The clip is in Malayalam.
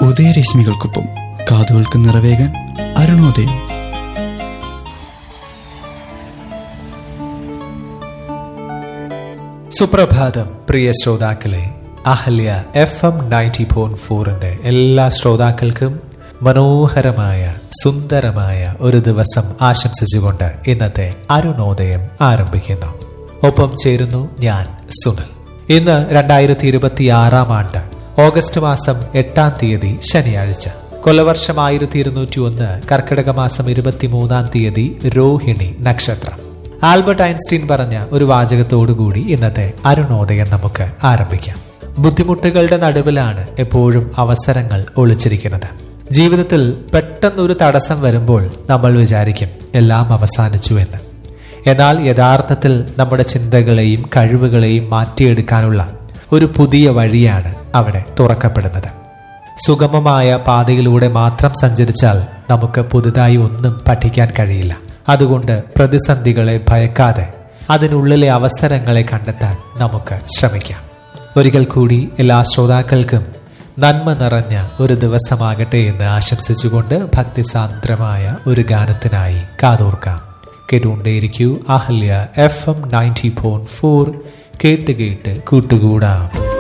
ഉദയരശ്മികൾക്കൊപ്പം കാതുകൾക്ക് നിറവേകാൻ അരുണോദയം സുപ്രഭാതം പ്രിയ ശ്രോതാക്കളെ Ahalya F M ninety point ഫോറിന്റെ എല്ലാ ശ്രോതാക്കൾക്കും മനോഹരമായ സുന്ദരമായ ഒരു ദിവസം ആശംസിച്ചുകൊണ്ട് ഇന്നത്തെ അരുണോദയം ആരംഭിക്കുന്നു ഒപ്പം ചേരുന്നു ഞാൻ സുനിൽ ഇന്ന് രണ്ടായിരത്തി ഇരുപത്തി ആറാം ആണ്ട് ഓഗസ്റ്റ് മാസം എട്ടാം തീയതി ശനിയാഴ്ച കൊല്ലവർഷം ആയിരത്തി ഇരുന്നൂറ്റി ഒന്ന് കർക്കിടക മാസം ഇരുപത്തിമൂന്നാം തീയതി രോഹിണി നക്ഷത്രം ആൽബർട്ട് ഐൻസ്റ്റീൻ പറഞ്ഞ ഒരു വാചകത്തോടുകൂടി ഇന്നത്തെ അരുണോദയം നമുക്ക് ആരംഭിക്കാം ബുദ്ധിമുട്ടുകളുടെ നടുവിലാണ് എപ്പോഴും അവസരങ്ങൾ ഒളിച്ചിരിക്കുന്നത് ജീവിതത്തിൽ പെട്ടെന്നൊരു തടസ്സം വരുമ്പോൾ നമ്മൾ വിചാരിക്കും എല്ലാം അവസാനിച്ചു എന്ന് എന്നാൽ യഥാർത്ഥത്തിൽ നമ്മുടെ ചിന്തകളെയും കഴിവുകളെയും മാറ്റിയെടുക്കാനുള്ള ഒരു പുതിയ വഴിയാണ് അവിടെ തുറക്കപ്പെടുന്നത് സുഗമമായ പാതയിലൂടെ മാത്രം സഞ്ചരിച്ചാൽ നമുക്ക് പുതുതായി ഒന്നും പഠിക്കാൻ കഴിയില്ല അതുകൊണ്ട് പ്രതിസന്ധികളെ ഭയക്കാതെ അതിനുള്ളിലെ അവസരങ്ങളെ കണ്ടെത്താൻ നമുക്ക് ശ്രമിക്കാം ഒരിക്കൽ കൂടി എല്ലാ ശ്രോതാക്കൾക്കും നന്മ നിറഞ്ഞ ഒരു ദിവസമാകട്ടെ എന്ന് ആശംസിച്ചുകൊണ്ട് ഭക്തിസാന്ദ്രമായ ഒരു ഗാനത്തിനായി കാതോർക്കാം കേട്ടുകൊണ്ടേയിരിക്കൂ Ahalya F M ninety point four കേട്ട് കേട്ട് കൂട്ടുകൂടാം